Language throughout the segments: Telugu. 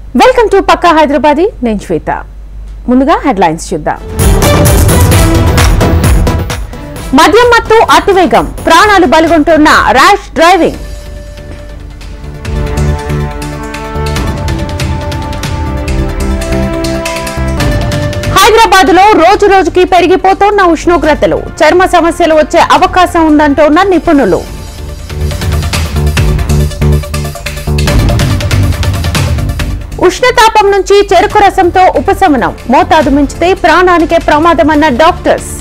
వెల్కమ్ టు పక్కా హైదరాబాదీ నేను శ్వేత ముందుగా హెడ్లైన్స్ చూద్దాం మద్యం మత్తు అతివేగం ప్రాణాలు బలిగొంటున్న ర్యాష్ డ్రైవింగ్ హైదరాబాద్ లో రోజు రోజుకి పెరిగిపోతున్న ఉష్ణోగ్రతలు చర్మ సమస్యలు వచ్చే అవకాశం ఉందంటోన్న నిపుణులు ఉష్ణతాపం నుంచి చెరుకు రసంతో ఉపశమనం మోతాదు మించితే ప్రాణానికే ప్రమాదమన్న డాక్టర్స్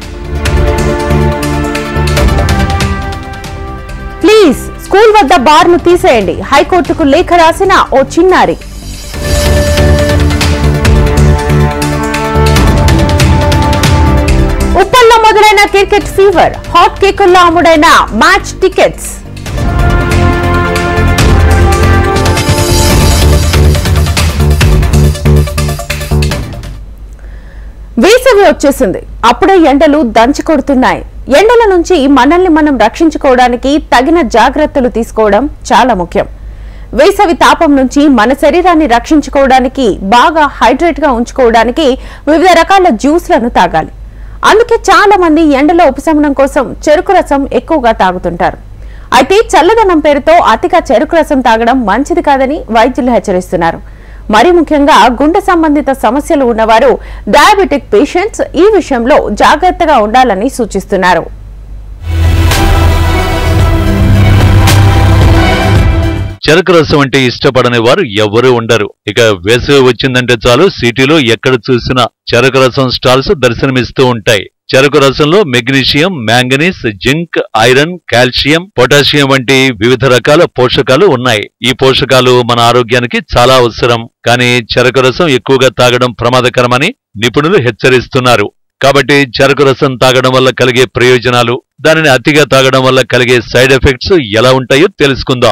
ప్లీజ్ స్కూల్ వద్ద బార్ను తీసేయండి హైకోర్టుకు లేఖ రాసిన ఓ చిన్నారి ఉప్పల్లో మొదలైన క్రికెట్ ఫీవర్ హాట్ కేకుల్లో అమ్ముడైన మ్యాచ్ టికెట్స్ వేసవి వచ్చేసింది అప్పుడే ఎండలు దంచి కొడుతున్నాయి ఎండల నుంచి మనల్ని మనం రక్షించుకోవడానికి తగిన జాగ్రత్తలు తీసుకోవడం చాలా ముఖ్యం వేసవి తాపం నుంచి మన శరీరాన్ని రక్షించుకోవడానికి బాగా హైడ్రేట్ గా ఉంచుకోవడానికి వివిధ రకాల జ్యూస్లను తాగాలి అందుకే చాలా మంది ఎండలో ఉపశమనం కోసం చెరుకు రసం ఎక్కువగా తాగుతుంటారు అయితే చల్లదనం పేరుతో అతిగా చెరుకు రసం తాగడం మంచిది కాదని వైద్యులు హెచ్చరిస్తున్నారు మరి ముఖ్యంగా గుండె సంబంధిత సమస్యలు ఉన్నవారు డయాబెటిక్ పేషెంట్స్ ఈ విషయంలో జాగ్రత్తగా ఉండాలని సూచిస్తున్నారు చెరకు రసం అంటే ఇష్టపడని వారు ఎవ్వరూ ఉండరు ఇక వేసవి వచ్చిందంటే చాలు సిటీలో ఎక్కడ చూసినా చెరకు రసం స్టాల్స్ దర్శనమిస్తూ ఉంటాయి చెరకు రసంలో magnesium manganese zinc iron calcium potassium వంటి వివిధ రకాల పోషకాలు ఉన్నాయి ఈ పోషకాలు మన ఆరోగ్యానికి చాలా అవసరం కానీ చెరకు రసం ఎక్కువగా తాగడం ప్రమాదకరమని నిపుణులు హెచ్చరిస్తున్నారు కాబట్టి చెరకు రసం తాగడం వల్ల కలిగే ప్రయోజనాలు దానిని అతిగా తాగడం వల్ల కలిగే సైడ్ ఎఫెక్ట్స్ ఎలా ఉంటాయో తెలుసుకుందాం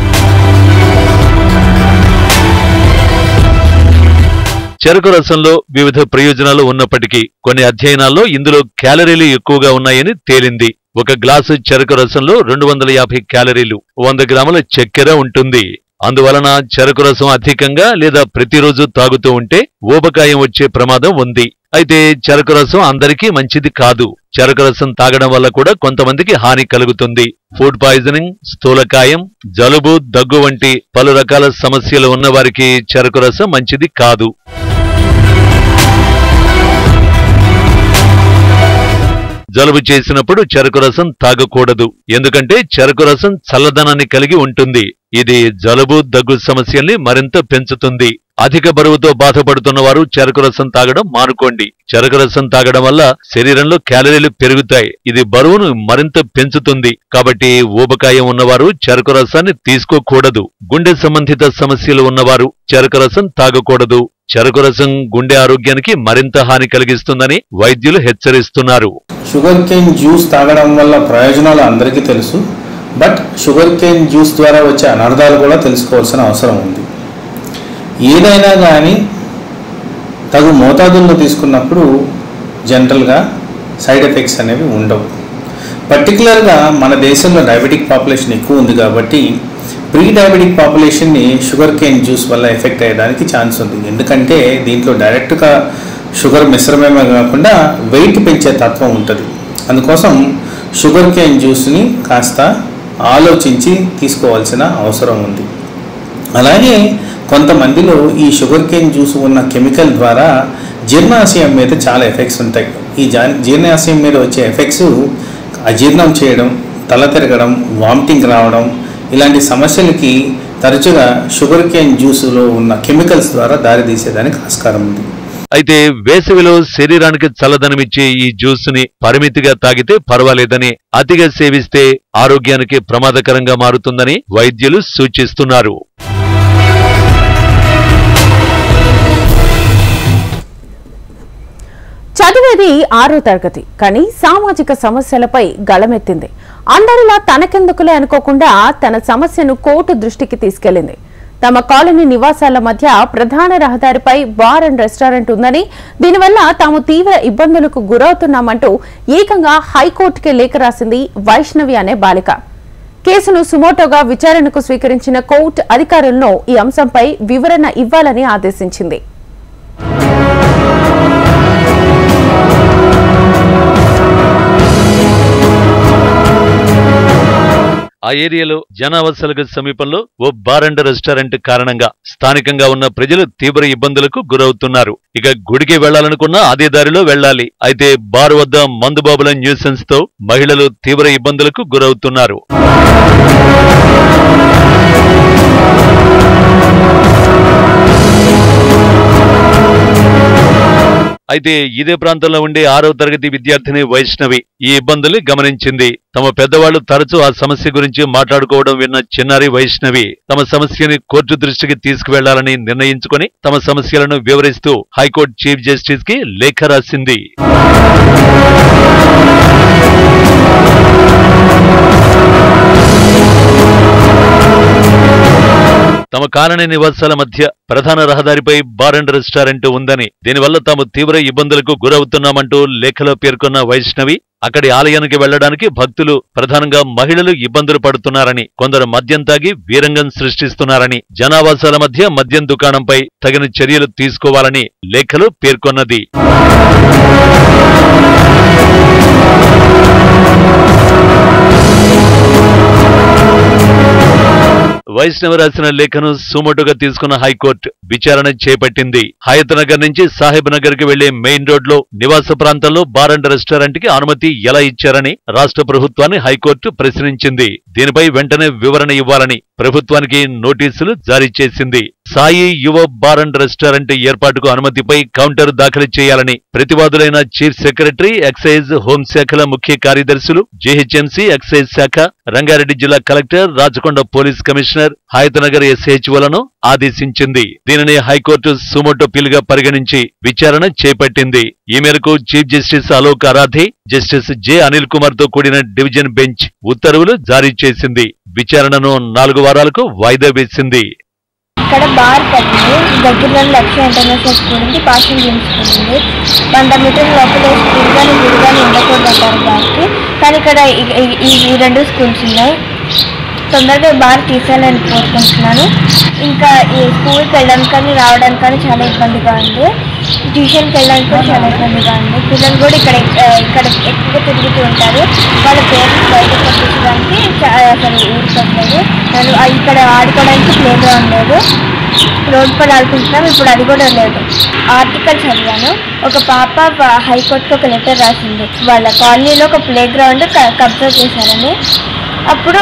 చెరకు రసంలో వివిధ ప్రయోజనాలు ఉన్నప్పటికీ కొన్ని అధ్యయనాల్లో ఇందులో క్యాలరీలు ఎక్కువగా ఉన్నాయని తేలింది ఒక గ్లాసు చెరకు రసంలో రెండు వందల యాభై క్యాలరీలు వంద గ్రాముల చక్కెర ఉంటుంది అందువలన చెరకు రసం అధికంగా లేదా ప్రతిరోజు తాగుతూ ఉంటే ఊబకాయం వచ్చే ప్రమాదం ఉంది అయితే చెరకు రసం అందరికీ మంచిది కాదు చెరకు రసం తాగడం వల్ల కూడా కొంతమందికి హాని కలుగుతుంది ఫుడ్ పాయిజనింగ్ స్థూలకాయం జలుబు దగ్గు వంటి పలు రకాల సమస్యలు ఉన్న వారికి చెరకు రసం మంచిది కాదు జలుబు చేసినప్పుడు చెరకు రసం తాగకూడదు ఎందుకంటే చెరకు రసం చల్లదనాన్ని కలిగి ఉంటుంది ఇది జలుబు దగ్గు సమస్యల్ని మరింత పెంచుతుంది అధిక బరువుతో బాధపడుతున్న వారు చెరకు రసం తాగడం మానుకోండి చెరకు రసం తాగడం వల్ల శరీరంలో క్యాలరీలు పెరుగుతాయి ఇది బరువును మరింత పెంచుతుంది కాబట్టి ఊబకాయం ఉన్నవారు చెరకు రసాన్ని తీసుకోకూడదు గుండె సంబంధిత సమస్యలు ఉన్నవారు చెరకు రసం తాగకూడదు చెరకు రసం గుండె ఆరోగ్యానికి మరింత హాని కలిగిస్తుందని వైద్యులు హెచ్చరిస్తున్నారు షుగర్ కేన్ జ్యూస్ తాగడం వల్ల ప్రయోజనాలు అందరికీ తెలుసు బట్ షుగర్ కేన్ జ్యూస్ ద్వారా వచ్చే అనర్థాలు కూడా తెలుసుకోవాల్సిన అవసరం ఉంది ఏదైనా కానీ తగు మోతాదుల్లో తీసుకున్నప్పుడు జనరల్గా సైడ్ ఎఫెక్ట్స్ అనేవి ఉండవు పర్టికులర్గా మన దేశంలో డయాబెటిక్ పాపులేషన్ ఎక్కువ ఉంది కాబట్టి ప్రీ డయాబెటిక్ పాపులేషన్ని షుగర్ కేన్ జ్యూస్ వల్ల ఎఫెక్ట్ అయ్యడానికి ఛాన్స్ ఉంది ఎందుకంటే దీంట్లో డైరెక్ట్గా షుగర్ మిశ్రమమే కాకుండా వెయిట్ పెంచే తత్వం ఉంటుంది అందుకోసం షుగర్ కేన్ జ్యూస్ని కాస్త ఆలోచించి తీసుకోవాల్సిన అవసరం ఉంది అలాగే కొంతమందిలో ఈ షుగర్ కేన్ జ్యూస్ ఉన్న కెమికల్ ద్వారా జీర్ణాశయం మీద చాలా ఎఫెక్ట్స్ ఉంటాయి ఈ జా- జీర్ణాశయం మీద వచ్చే ఎఫెక్ట్స్ అజీర్ణం చేయడం తల తిరగడం వామిటింగ్ రావడం ఇలాంటి సమస్యలకి తరచుగా షుగర్ కేన్ జ్యూస్లో ఉన్న కెమికల్స్ ద్వారా దారితీసేదానికి ఆస్కారం ఉంది అయితే వేసవిలో శరీరానికి చల్లదనమిచ్చే ఈ జ్యూస్ ని పరిమితిగా తాగితే పర్వాలేదని అతిగా సేవిస్తే ఆరోగ్యానికి ప్రమాదకరంగా మారుతుందని వైద్యులు సూచిస్తున్నారు చదివేది ఆరో తరగతి కానీ సామాజిక సమస్యలపై గళమెత్తింది అందరిలా తనకెందుకులే అనుకోకుండా తన సమస్యను కోర్టు దృష్టికి తీసుకెళ్లింది తమ కాలనీ నివాసాల మధ్య ప్రధాన రహదారిపై బార్ అండ్ రెస్టారెంట్ ఉందని దీనివల్ల తాము తీవ్ర ఇబ్బందులకు గురవుతున్నామంటూ ఏకంగా హైకోర్టుకే లేఖ రాసింది వైష్ణవి అనే బాలిక కేసును సుమోటోగా విచారణకు స్వీకరించిన కోర్టు అధికారులను ఈ అంశంపై వివరణ ఇవ్వాలని ఆదేశించింది ఆ ఏరియాలో జనావాసాలకు సమీపంలో ఓ బార్ అండ్ రెస్టారెంట్ కారణంగా స్థానికంగా ఉన్న ప్రజలు తీవ్ర ఇబ్బందులకు గురవుతున్నారు ఇక గుడికి వెళ్లాలనుకున్నా అదే దారిలో వెళ్ళాలి అయితే బార్ వద్ద మందుబాబుల న్యూసెన్స్ తో మహిళలు తీవ్ర ఇబ్బందులకు గురవుతున్నారు అయితే ఇదే ప్రాంతంలో ఉండే ఆరవ తరగతి విద్యార్థిని వైష్ణవి ఈ ఇబ్బందుల్ని గమనించింది తమ పెద్దవాళ్లు తరచూ ఆ సమస్య గురించి మాట్లాడుకోవడం విన్న చిన్నారి వైష్ణవి తమ సమస్యని కోర్టు దృష్టికి తీసుకువెళ్లాలని నిర్ణయించుకొని తమ సమస్యలను వివరిస్తూ హైకోర్టు చీఫ్ జస్టిస్ కి లేఖ రాసింది తమ కాలనీ నివాసాల మధ్య ప్రధాన రహదారిపై బార్ అండ్ రెస్టారెంట్ ఉందని దీనివల్ల తాము తీవ్ర ఇబ్బందులకు గురవుతున్నామంటూ లేఖలో పేర్కొన్న వైష్ణవి అక్కడి ఆలయానికి వెళ్లడానికి భక్తులు ప్రధానంగా మహిళలు ఇబ్బందులు పడుతున్నారని కొందరు మద్యం తాగి వీరంగం సృష్టిస్తున్నారని జనావాసాల మధ్య మద్యం దుకాణంపై తగిన చర్యలు తీసుకోవాలని లేఖలో పేర్కొన్నది వైష్ణవ రాసిన లేఖను సుమోటుగా తీసుకున్న హైకోర్టు విచారణ చేపట్టింది హయత్ నగర్ నుంచి సాహెబ్ నగర్ కి వెళ్లే మెయిన్ రోడ్ లో నివాస ప్రాంతంలో బార్ అండ్ రెస్టారెంట్ కి అనుమతి ఎలా ఇచ్చారని రాష్ట్ర ప్రభుత్వాన్ని హైకోర్టు ప్రశ్నించింది దీనిపై వెంటనే వివరణ ఇవ్వాలని ప్రభుత్వానికి నోటీసులు జారీ చేసింది సాయి యువ బార్ అండ్ రెస్టారెంట్ ఏర్పాటుకు అనుమతిపై కౌంటర్ దాఖలు చేయాలని ప్రతివాదులైన చీఫ్ సెక్రటరీ ఎక్సైజ్ హోంశాఖల ముఖ్య కార్యదర్శులు జీహెచ్ఎంసీ ఎక్సైజ్ శాఖ రంగారెడ్డి జిల్లా collector Rachakonda police commissioner Hayathnagar ఎస్హెచ్ఓలను ఆదేశించింది దీనిని హైకోర్టు సుమోటో పిల్గా పరిగణించి విచారణ చేపట్టింది ఈ మేరకు chief justice Alok Aradhe justice J Anil Kumar తో కూడిన డివిజన్ బెంచ్ ఉత్తర్వులు జారీ చేసింది విచారణను నాలుగు వారాలకు వాయిదా వేసింది ఇక్కడ బార్ కట్టింది దగ్గరలో లక్ష్య ఇంటర్నేషనల్ స్కూల్ ఉంది పాసింగ్ ఉంది వంద మీటర్ల లోపల స్కూల్ కానీ గుడి కానీ ఉండకూడదు అంటారు బార్కి కానీ ఇక్కడ ఈ- ఈ- ఈ ఈ రెండు స్కూల్స్ ఉన్నాయి తొందరగా ఈ బార్ తీసేయాలని కోరుకుంటున్నాను ఇంకా ఈ స్కూల్కి వెళ్ళడానికి కానీ రావడానికి కానీ చాలా ఇబ్బందిగా ఉంది ట్యూషన్కి వెళ్ళడానికి కూడా చాలా ఇబ్బందిగా ఉంది పిల్లలు కూడా ఇక్కడ ఆ, ఇక్కడ ఎక్కువగా తిరుగుతూ ఉంటారు వాళ్ళ పేరెంట్స్ బయట పంపించడానికి చా- అసలు ఊరుకోవట్లేదు వాళ్ళు ఆ ఇక్కడ ఆడుకోవడానికి ప్లే గ్రౌండ్ లేదు రోడ్ పైన ఆడుకుంటున్నాం ఇప్పుడు అది కూడా లేదు ఆర్టికల్ చదివాను ఒక పాప ప- హైకోర్టుకి ఒక లెటర్ రాసింది వాళ్ళ కాలనీలో ఒక ప్లే గ్రౌండ్ కబ్జా చేశారని అప్పుడు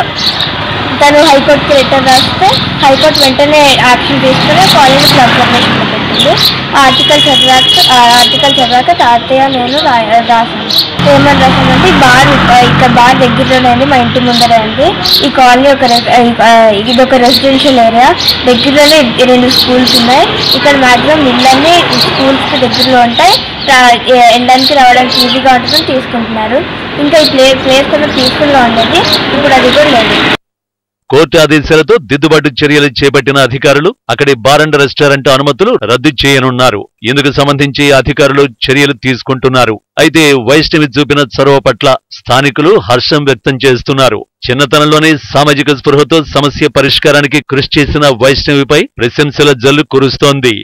తను హైకోర్టుకి లెటర్ రాస్తే హైకోర్టు వెంటనే యాక్షన్ తీసుకుని కాలనీ అబ్జర్వేషన్లో పెట్టింది ఆ ఆర్టికల్ చదివాక ఆ ఆర్టికల్ చదివాక తాతయ్య నేను రా రాశాను ఏమని రాశానంటే ఈ బార్ ఇక్కడ బార్ దగ్గరలోనే ఉంది మా ఇంటి ముందరే ఉంది ఈ కాలనీ ఒక రె- ఆ, ఇది ఒక రెసిడెన్షియల్ ఏరియా దగ్గరలోనే ఈ రెండు స్కూల్స్ ఉన్నాయి ఇక్కడ మాక్సిమం ఇళ్ళన్నీ స్కూల్స్కి దగ్గరలో ఉంటాయి రా- ఏ- వెళ్ళడానికి రావడానికి ఈజీగా ఉంటుందని తీసుకుంటున్నారు ఇంకా ఈ ప్లే ప్లేస్ కొంచెం పీస్ఫుల్గా ఉండేది ఇప్పుడు అది కూడా లేదు కోర్టు ఆదేశాలతో దిద్దుబాటు చర్యలు చేపట్టిన అధికారులు అక్కడి బార్ అండ్ రెస్టారెంట్ అనుమతులు రద్దు చేయనున్నారు ఇందుకు సంబంధించి అధికారులు చర్యలు తీసుకుంటున్నారు అయితే వైష్ణవి చూపిన చొరవ పట్ల స్థానికులు హర్షం వ్యక్తం చేస్తున్నారు చిన్నతనంలోనే సామాజిక స్పృహతో సమస్య పరిష్కారానికి కృషి చేసిన వైష్ణవిపై ప్రశంసల జల్లు కురుస్తోంది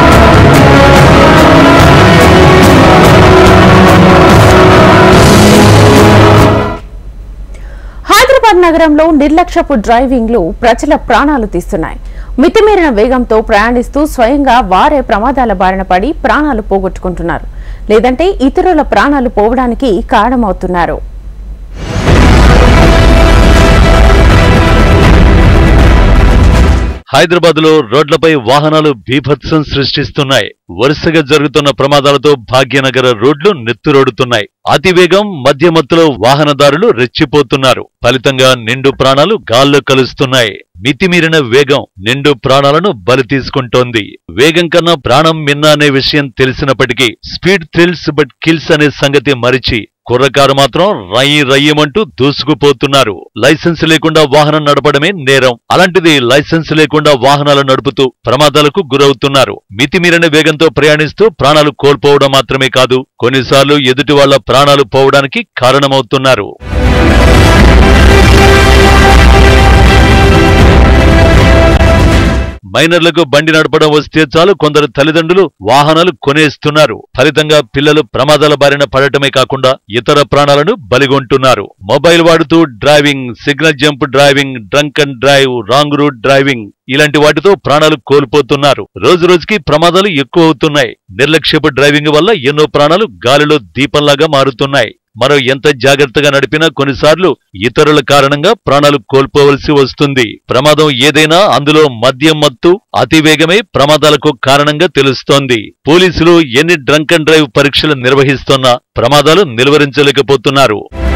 హైదరాబాద్ నగరంలో నిర్లక్ష్యపు డ్రైవింగ్లు ప్రజల ప్రాణాలు తీస్తున్నాయి మితిమీరిన వేగంతో ప్రయాణిస్తూ స్వయంగా వారే ప్రమాదాల బారిన పడి ప్రాణాలు పోగొట్టుకుంటున్నారు లేదంటే ఇతరుల ప్రాణాలు పోవడానికి కారణమవుతున్నారు హైదరాబాద్ లో రోడ్లపై వాహనాలు బీభత్సం సృష్టిస్తున్నాయి వరుసగా జరుగుతున్న ప్రమాదాలతో భాగ్యనగర రోడ్లు నెత్తురోడుతున్నాయి అతివేగం మధ్యమత్తులో వాహనదారులు రెచ్చిపోతున్నారు ఫలితంగా నిండు ప్రాణాలు గాల్లో కలుస్తున్నాయి మితిమీరిన వేగం నిండు ప్రాణాలను బలి తీసుకుంటోంది వేగం కన్నా ప్రాణం మిన్న అనే విషయం తెలిసినప్పటికీ స్పీడ్ థ్రిల్స్ బట్ కిల్స్ అనే సంగతి మరిచి కుర్రకారు మాత్రం రయ్యి రయ్యమంటూ దూసుకుపోతున్నారు లైసెన్స్ లేకుండా వాహనం నడపడమే నేరం అలాంటిది లైసెన్స్ లేకుండా వాహనాలు నడుపుతూ ప్రమాదాలకు గురవుతున్నారు మితిమీరిన వేగంతో ప్రయాణిస్తూ ప్రాణాలు కోల్పోవడం మాత్రమే కాదు కొన్నిసార్లు ఎదుటి వాళ్ల ప్రాణాలు పోవడానికి కారణమవుతున్నారు మైనర్లకు బండి నడపడం వస్తే చాలు కొందరు తల్లిదండ్రులు వాహనాలు కొనేస్తున్నారు ఫలితంగా పిల్లలు ప్రమాదాల బారిన పడటమే కాకుండా ఇతర ప్రాణాలను బలిగొంటున్నారు మొబైల్ వాడుతూ driving signal jump driving drunk and drive wrong route driving ఇలాంటి వాటితో ప్రాణాలు కోల్పోతున్నారు రోజు రోజుకి ప్రమాదాలు ఎక్కువ అవుతున్నాయి నిర్లక్ష్యపు డ్రైవింగ్ వల్ల ఎన్నో ప్రాణాలు గాలిలో దీపంలాగా మారుతున్నాయి మనం ఎంత జాగ్రత్తగా నడిపినా కొన్నిసార్లు ఇతరుల కారణంగా ప్రాణాలు కోల్పోవలసి వస్తుంది ప్రమాదం ఏదైనా అందులో మద్యం మత్తు అతివేగమే ప్రమాదాలకు కారణంగా తెలుస్తోంది పోలీసులు ఎన్ని డ్రంక్ అండ్ డ్రైవ్ పరీక్షలు నిర్వహిస్తున్నా ప్రమాదాలు నిలువరించలేకపోతున్నారు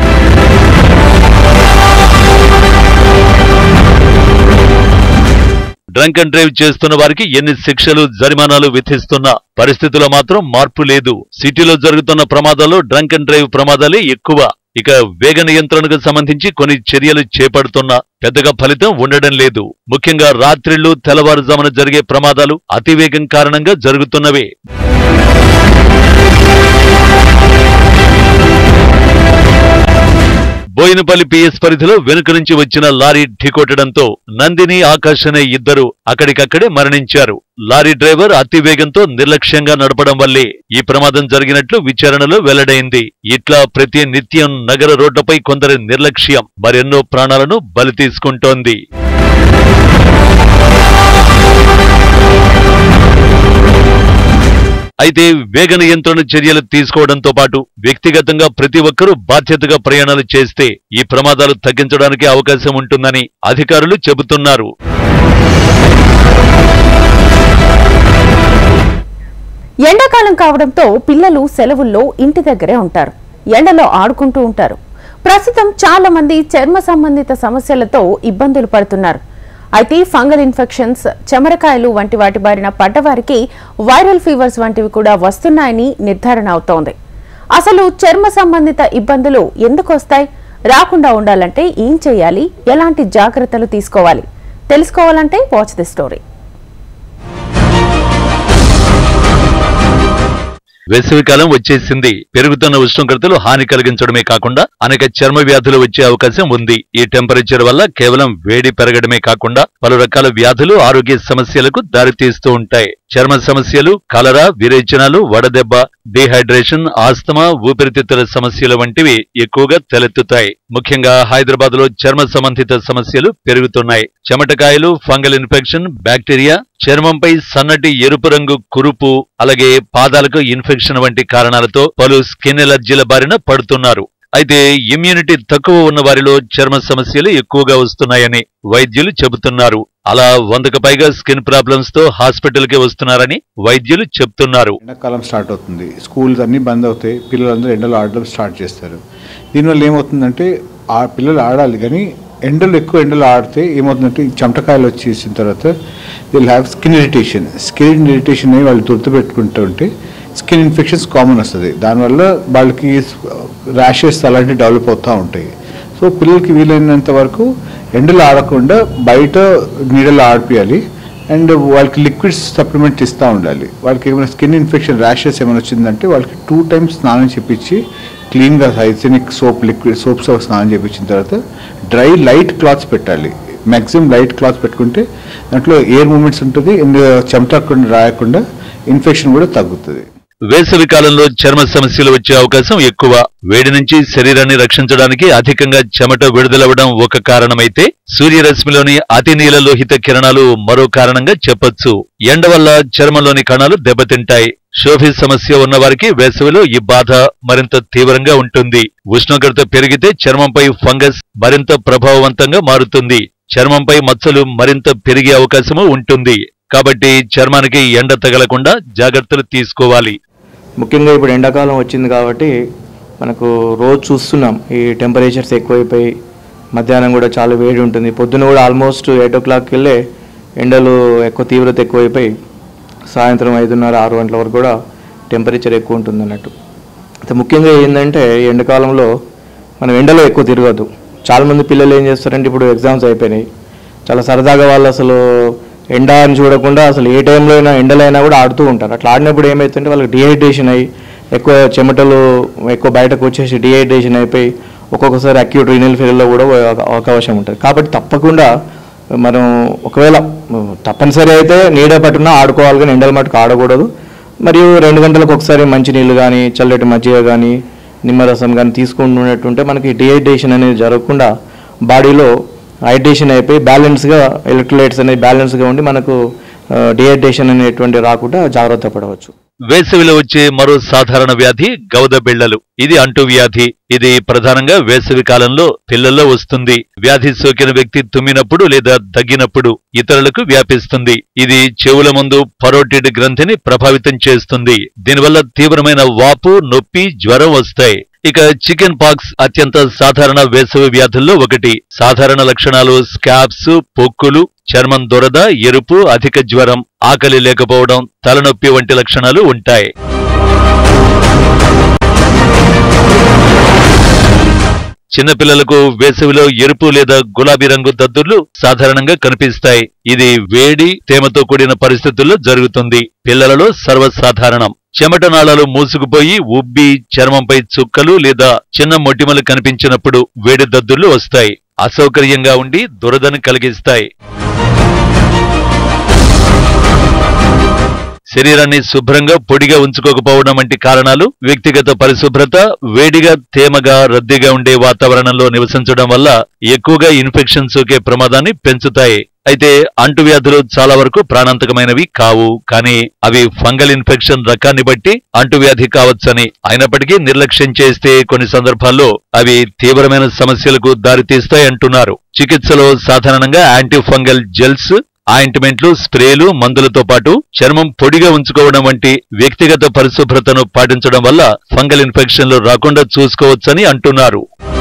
డ్రంక్ అండ్ డ్రైవ్ చేస్తున్న వారికి ఎన్ని శిక్షలు జరిమానాలు విధిస్తున్నా పరిస్థితిలో మాత్రం మార్పు లేదు సిటీలో జరుగుతున్న ప్రమాదాల్లో డ్రంక్ అండ్ డ్రైవ్ ప్రమాదాలే ఎక్కువ ఇక వేగ నియంత్రణకు సంబంధించి కొన్ని చర్యలు చేపడుతున్నా పెద్దగా ఫలితం ఉండడం లేదు ముఖ్యంగా రాత్రిళ్లు తెల్లవారుజామున జరిగే ప్రమాదాలు అతివేగం కారణంగా జరుగుతున్నవే బోయినపల్లి పిఎస్ పరిధిలో వెనుక నుంచి వచ్చిన లారీ ఢీకొట్టడంతో నందిని ఆకాష్ అనే ఇద్దరు అక్కడికక్కడే మరణించారు లారీ డ్రైవర్ అతి వేగంతో నిర్లక్ష్యంగా నడపడం వల్లే ఈ ప్రమాదం జరిగినట్లు విచారణలో వెల్లడైంది ఇట్లా ప్రతి నిత్యం నగర రోడ్లపై కొందరి నిర్లక్ష్యం మరెన్నో ప్రాణాలను బలి తీసుకుంటోంది అయితే వేగ నియంత్రణ చర్యలు తీసుకోవడంతో పాటు వ్యక్తిగతంగా ప్రతి ఒక్కరూ బాధ్యతగా ప్రయాణాలు చేస్తే ఈ ప్రమాదాలు తగ్గించడానికి అవకాశం ఉంటుందని అధికారులు చెబుతున్నారు ఎండాకాలం కావడంతో పిల్లలు సెలవుల్లో ఇంటి దగ్గరే ఉంటారు ఎండలో ఆడుకుంటూ ఉంటారు ప్రస్తుతం చాలా మంది చర్మ సంబంధిత సమస్యలతో ఇబ్బందులు పడుతున్నారు అయితే ఫంగల్ ఇన్ఫెక్షన్స్ చెమరకాయలు వంటి వాటి బారిన పడ్డవారికి వైరల్ ఫీవర్స్ వంటివి కూడా వస్తున్నాయని నిర్ధారణ అవుతోంది అసలు చర్మ సంబంధిత ఇబ్బందులు ఎందుకు వస్తాయి రాకుండా ఉండాలంటే ఏం చేయాలి ఎలాంటి జాగ్రత్తలు తీసుకోవాలి తెలుసుకోవాలంటే వాచ్ ది స్టోరీ వేసవికాలం వచ్చేసింది పెరుగుతున్న ఉష్ణోగ్రతలు హాని కలిగించడమే కాకుండా అనేక చర్మ వ్యాధులు వచ్చే అవకాశం ఉంది ఈ టెంపరేచర్ వల్ల కేవలం వేడి పెరగడమే కాకుండా పలు రకాల వ్యాధులు ఆరోగ్య సమస్యలకు దారితీస్తూ ఉంటాయి చర్మ సమస్యలు కలరా విరేచనాలు వడదెబ్బ డిహైడ్రేషన్ ఆస్తమా ఊపిరితిత్తుల సమస్యలు వంటివి ఎక్కువగా తలెత్తుతాయి ముఖ్యంగా హైదరాబాద్ లో చర్మ సంబంధిత సమస్యలు పెరుగుతున్నాయి చెమటకాయలు ఫంగల్ ఇన్ఫెక్షన్ బ్యాక్టీరియా చర్మంపై సన్నటి ఎరుపు రంగు కురుపు అలాగే పాదాలకు ఇన్ఫెక్షన్ వంటి కారణాలతో పలు స్కిన్ ఎలర్జీల బారిన పడుతున్నారు అయితే ఇమ్యూనిటీ తక్కువ ఉన్న వారిలో చర్మ సమస్యలు ఎక్కువగా వస్తున్నాయని వైద్యులు చెబుతున్నారు అలా వందకు పైగా స్కిన్ ప్రాబ్లమ్స్ తో హాస్పిటల్ కి వస్తున్నారని వైద్యులు చెప్తున్నారు ఎండాకాలం స్టార్ట్ అవుతుంది స్కూల్స్ అన్నీ బంద్ అవుతాయి పిల్లలందరూ ఎండలో ఆడడం స్టార్ట్ చేస్తారు దీనివల్ల ఏమవుతుందంటే ఆ పిల్లలు ఆడాలి కానీ ఎండలు ఎక్కువ ఎండలు ఆడితే ఏమవుతుందంటే ఈ చెమటకాయలు వచ్చేసిన తర్వాత they'll have skin irritation skin irritation అయ్యి వాళ్ళు తుర్తుపెట్టుకుంటూ ఉంటే స్కిన్ ఇన్ఫెక్షన్స్ కామన్ వస్తుంది దానివల్ల వాళ్ళకి ర్యాషెస్ అలాంటివి డెవలప్ అవుతూ ఉంటాయి సో పిల్లలకి వీలైనంత వరకు ఎండలు ఆడకుండా బయట నీడలో ఆడిపియాలి అండ్ వాళ్ళకి లిక్విడ్స్ సప్లిమెంట్ ఇస్తూ ఉండాలి వాళ్ళకి ఏమైనా స్కిన్ ఇన్ఫెక్షన్ ర్యాషెస్ ఏమైనా వచ్చిందంటే వాళ్ళకి టూ టైమ్స్ స్నానం చేపించి క్లీన్గా హైజీనిక్ సోప్ లిక్విడ్ సోప్స్ స్నానం చేపించిన తర్వాత డ్రై లైట్ క్లాత్స్ పెట్టాలి మ్యాక్సిమం లైట్ క్లాత్ పెట్టుకుంటే దాంట్లో ఎయిర్ మూమెంట్స్ ఉంటుంది అండ్ చెమటకుండా రాయకుండా ఇన్ఫెక్షన్ కూడా తగ్గుతుంది వేసవి కాలంలో చర్మ సమస్యలు వచ్చే అవకాశం ఎక్కువ వేడి నుంచి శరీరాన్ని రక్షించడానికి అధికంగా చెమట విడుదలవ్వడం ఒక కారణమైతే సూర్యరశ్మిలోని అతి నీలలోహిత కిరణాలు మరో కారణంగా చెప్పొచ్చు ఎండ వల్ల చర్మంలోని కణాలు దెబ్బతింటాయి శోభి సమస్య ఉన్న వారికి వేసవిలో ఈ బాధ మరింత తీవ్రంగా ఉంటుంది ఉష్ణోగ్రత పెరిగితే చర్మంపై ఫంగస్ మరింత ప్రభావవంతంగా మారుతుంది చర్మంపై మచ్చలు మరింత పెరిగే అవకాశము ఉంటుంది కాబట్టి చర్మానికి ఎండ తగలకుండా జాగ్రత్తలు తీసుకోవాలి ముఖ్యంగా ఇప్పుడు ఎండాకాలం వచ్చింది కాబట్టి మనకు రోజు చూస్తున్నాం ఈ టెంపరేచర్స్ ఎక్కువైపోయి మధ్యాహ్నం కూడా చాలా వేడి ఉంటుంది పొద్దున కూడా ఆల్మోస్ట్ ఎయిట్ ఓ క్లాక్కి వెళ్ళే ఎండలు ఎక్కువ తీవ్రత ఎక్కువైపోయి సాయంత్రం ఐదున్నర ఆరు గంటల వరకు కూడా టెంపరేచర్ ఎక్కువ ఉంటుంది అన్నట్టు అయితే ముఖ్యంగా ఏంటంటే ఈ ఎండాకాలంలో మనం ఎండలో ఎక్కువ తిరగద్దు చాలామంది పిల్లలు ఏం చేస్తారంటే ఇప్పుడు ఎగ్జామ్స్ అయిపోయినాయి చాలా సరదాగా వాళ్ళు అసలు ఎండ అని చూడకుండా అసలు ఏ టైంలో అయినా ఎండలైనా కూడా ఆడుతూ ఉంటారు అట్లా ఆడినప్పుడు ఏమవుతుందంటే వాళ్ళకి డిహైడ్రేషన్ అయ్యి ఎక్కువ చెమటలు ఎక్కువ బయటకు వచ్చేసి డిహైడ్రేషన్ అయిపోయి ఒక్కొక్కసారి అక్యూట్ రీనల్ ఫెయిల్లో కూడా అవ- అవకాశం ఉంటుంది కాబట్టి తప్పకుండా మనం ఒకవేళ తప్పనిసరి అయితే నీడ పట్టున ఆడుకోవాలి కానీ ఎండల మటుకు ఆడకూడదు మరియు రెండు గంటలకు ఒకసారి మంచినీళ్ళు కానీ చల్లటి మజ్జిగ కానీ నిమ్మరసం కానీ తీసుకుంటున్నట్టుంటే మనకి డిహైడ్రేషన్ అనేది జరగకుండా బాడీలో హైడ్రేషన్ అయిపోయి బ్యాలెన్స్గా ఎలక్ట్రోలైట్స్ అనేది బ్యాలెన్స్గా ఉండి మనకు డిహైడ్రేషన్ అనేటువంటి రాకుండా జాగ్రత్త పడవచ్చు వేసవిలో వచ్చే మరో సాధారణ వ్యాధి గౌద బిళ్ళలు ఇది అంటు వ్యాధి ఇది ప్రధానంగా వేసవి కాలంలో పిల్లల్లో వస్తుంది వ్యాధి సోకిన వ్యక్తి తుమ్మినప్పుడు లేదా దగ్గినప్పుడు ఇతరులకు వ్యాపిస్తుంది ఇది చెవుల ముందు పరోటిడ్ గ్రంథిని ప్రభావితం చేస్తుంది దీనివల్ల తీవ్రమైన వాపు నొప్పి జ్వరం వస్తాయి ఇక చికెన్ పాక్స్ అత్యంత సాధారణ వేసవి వ్యాధుల్లో ఒకటి సాధారణ లక్షణాలు స్కాబ్స్ పొక్కులు చర్మం దొరద ఎరుపు అధిక జ్వరం ఆకలి లేకపోవడం తలనొప్పి వంటి లక్షణాలు ఉంటాయి చిన్నపిల్లలకు వేసవిలో ఎరుపు లేదా గులాబీ రంగు దద్దుర్లు సాధారణంగా కనిపిస్తాయి ఇది వేడి తేమతో కూడిన పరిస్థితుల్లో జరుగుతుంది పిల్లలలో సర్వసాధారణం చెమట నాళాలు మూసుకుపోయి ఉబ్బి చర్మంపై చుక్కలు లేదా చిన్న మొటిమలు కనిపించినప్పుడు వేడి దద్దుర్లు వస్తాయి అసౌకర్యంగా ఉండి దురదను కలిగిస్తాయి శరీరాన్ని శుభ్రంగా పొడిగా ఉంచుకోకపోవడం వంటి కారణాలు వ్యక్తిగత పరిశుభ్రత వేడిగా తేమగా రద్దీగా ఉండే వాతావరణంలో నివసించడం వల్ల ఎక్కువగా ఇన్ఫెక్షన్ సోకే ప్రమాదాన్ని పెంచుతాయి అయితే అంటువ్యాధులు చాలా వరకు ప్రాణాంతకమైనవి కావు కానీ అవి ఫంగల్ ఇన్ఫెక్షన్ రకాన్ని బట్టి అంటువ్యాధి కావచ్చని అయినప్పటికీ నిర్లక్ష్యం చేస్తే కొన్ని సందర్భాల్లో అవి తీవ్రమైన సమస్యలకు దారితీస్తాయి అంటున్నారు చికిత్సలో సాధారణంగా యాంటీ ఫంగల్ జెల్స్ ఆయింట్మెంట్లు స్ప్రేలు మందులతో పాటు చర్మం పొడిగా ఉంచుకోవడం వంటి వ్యక్తిగత పరిశుభ్రతను పాటించడం వల్ల ఫంగల్ ఇన్ఫెక్షన్లు రాకుండా చూసుకోవచ్చని అంటున్నారు